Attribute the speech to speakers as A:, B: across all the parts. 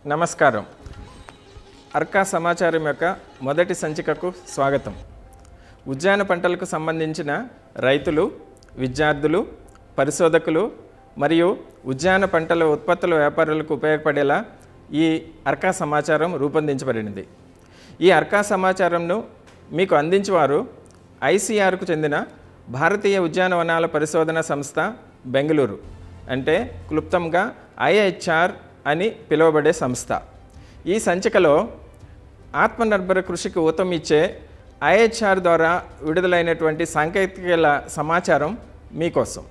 A: నమస్కారం అర్కా సమాచారం యొక్క మొదటి సంచికకు స్వాగతం ఉద్యాన పంటలకు సంబంధించిన రైతులు విద్యార్థులు పరిశోధకులు మరియు ఉద్యాన పంటల ఉత్పత్తుల వ్యాపారులకు ఉపయోగపడేలా ఈ అర్కా సమాచారం రూపొందించబడినది ఈ అర్కా సమాచారంను మీకు అందించేవారు ఐసీఆర్కు చెందిన భారతీయ ఉద్యానవనాల పరిశోధన సంస్థ బెంగళూరు అంటే క్లుప్తంగా ఐహెచ్ఆర్ అని పిలువబడే సంస్థ ఈ సంచికలో ఆత్మనిర్భర కృషికి ఊతం ఇచ్చే ఐహెచ్ఆర్ ద్వారా విడుదలైనటువంటి సాంకేతికల సమాచారం మీకోసం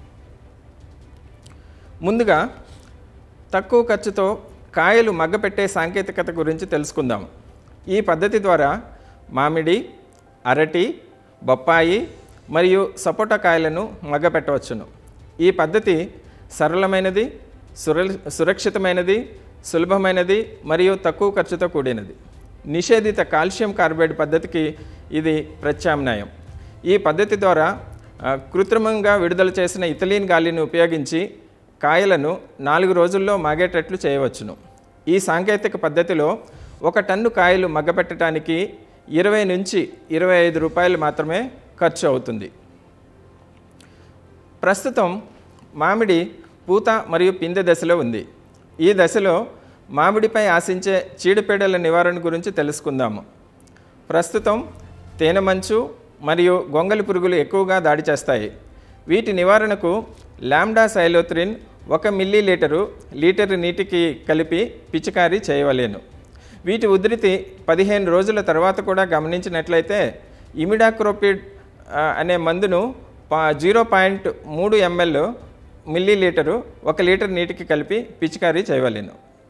A: ముందుగా తక్కువ ఖర్చుతో కాయలు మగ్గపెట్టే సాంకేతికత గురించి తెలుసుకుందాం ఈ పద్ధతి ద్వారా మామిడి అరటి బొప్పాయి మరియు సపోటా కాయలను మగ్గపెట్టవచ్చును ఈ పద్ధతి సరళమైనది సుర సురక్షితమైనది సులభమైనది మరియు తక్కువ ఖర్చుతో కూడినది నిషేధిత కాల్షియం కార్బైడ్ పద్ధతికి ఇది ప్రత్యామ్నాయం ఈ పద్ధతి ద్వారా ఆ, కృత్రిమంగా విడుదల చేసిన ఇథిలీన్ గాలిని ఉపయోగించి కాయలను నాలుగు రోజుల్లో మాగేటట్లు చేయవచ్చును ఈ సాంకేతిక పద్ధతిలో ఒక టన్ను కాయలు మగ్గపెట్టడానికి ఇరవై నుంచి ఇరవై ఐదు రూపాయలు మాత్రమే ఖర్చు అవుతుంది ప్రస్తుతం మామిడి పూత మరియు పిందె దశలో ఉంది ఈ దశలో మామిడిపై ఆశించే చీడపీడల నివారణ గురించి తెలుసుకుందాము ప్రస్తుతం తేనె మంచు మరియు గొంగలి పురుగులు ఎక్కువగా దాడి చేస్తాయి వీటి నివారణకు లామ్డా సైలోత్రిన్ ఒక మిల్లీ లీటరు లీటరు నీటికి కలిపి పిచికారీ చేయవలేను వీటి ఉధృతి పదిహేను రోజుల తర్వాత కూడా గమనించినట్లయితే ఇమిడాక్రోపిడ్ ఆ, అనే మందును పా జీరో పాయింట్ మూడు ఎంఎల్ మిల్లీ లీటరు ఒక లీటర్ నీటికి కలిపి పిచికారీ చేయవలేను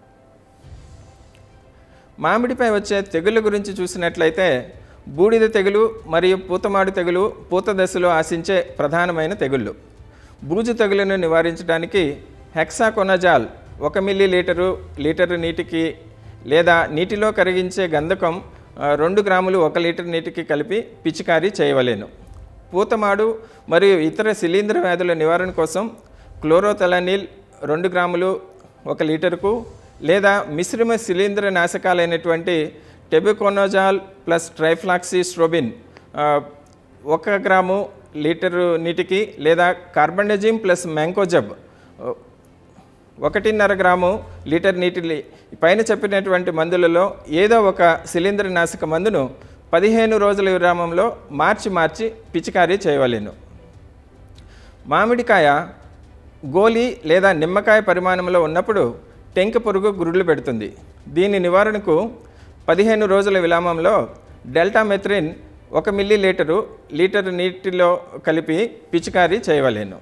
A: మామిడిపై వచ్చే తెగుళ్ళ గురించి చూసినట్లయితే బూడిద తెగులు మరియు పూతమాడు తెగులు పూత దశలో ఆశించే ప్రధానమైన తెగుళ్ళు బూజు తెగులను నివారించడానికి హెక్సాకొనజాల్ ఒక మిల్లీ లీటరు లీటరు నీటికి లేదా నీటిలో కరిగించే గంధకం ఆ, రెండు గ్రాములు ఒక లీటర్ నీటికి కలిపి పిచికారీ చేయవలేను పూతమాడు మరియు ఇతర శిలీంధ్ర వ్యాధుల నివారణ కోసం క్లోరోథెలనిల్ రెండు గ్రాములు ఒక లీటరుకు లేదా మిశ్రమ శిలీంధ్ర నాశకాలైనటువంటి టెబికోనోజాల్ ప్లస్ ట్రైఫ్లాక్సిస్ట్రోబిన్ ఆ, ఒక గ్రాము లీటరు నీటికి లేదా కార్బండజిమ్ ప్లస్ మ్యాంకోజబ్ ఆ, ఒకటిన్నర గ్రాము లీటర్ నీటి పైన చెప్పినటువంటి మందులలో ఏదో ఒక శిలీంద్ర నాశక మందును పదిహేను రోజుల విరామంలో మార్చి మార్చి పిచికారీ చేయవలెను మామిడికాయ గోలి లేదా నిమ్మకాయ పరిమాణంలో ఉన్నప్పుడు టెంక పురుగు గురుళ్ళు పెడుతుంది దీని నివారణకు పదిహేను రోజుల విరామంలో డెల్టా మెథ్రిన్ ఒక మిల్లీ లీటరు లీటరు నీటిలో కలిపి పిచికారీ చేయవలేను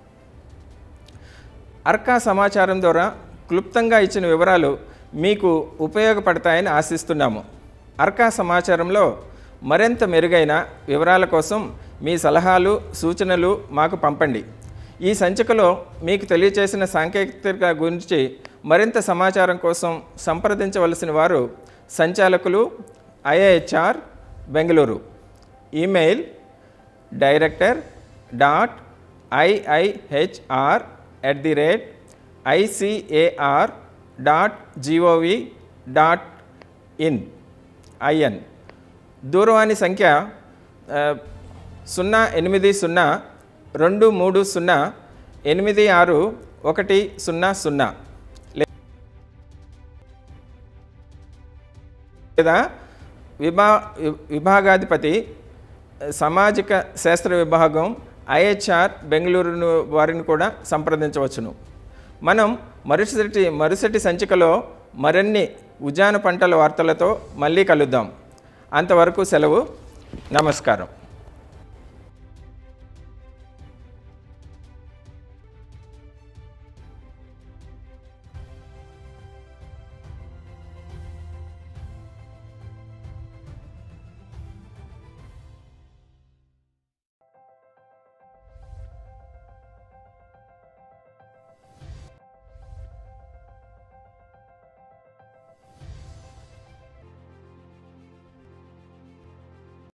A: అర్కా సమాచారం ద్వారా క్లుప్తంగా ఇచ్చిన వివరాలు మీకు ఉపయోగపడతాయని ఆశిస్తున్నాము అర్కా సమాచారంలో మరింత మెరుగైన వివరాల కోసం మీ సలహాలు సూచనలు మాకు పంపండి ఈ సంచికలో మీకు తెలియచేసిన సాంకేతికత గురించి మరింత సమాచారం కోసం సంప్రదించవలసిన వారు సంచాలకులు IIHR Bengaluru email director dot IIHR at the rate ICAR dot GOV dot in IN దూరవాణి సంఖ్య ఆ, సున్నా ఎనిమిది సున్నా రెండు మూడు సున్నా ఎనిమిది ఆరు ఒకటి సున్నా సున్నా లేదా విభా వి- విభాగాధిపతి సామాజిక శాస్త్ర విభాగం ఐహెచ్ఆర్ బెంగళూరు వారిని కూడా సంప్రదించవచ్చును మనం మరుసటి మరుసటి సంచికలో మరిన్ని ఉద్యాన పంటల వార్తలతో మళ్ళీ కలుద్దాం అంతవరకు సెలవు నమస్కారం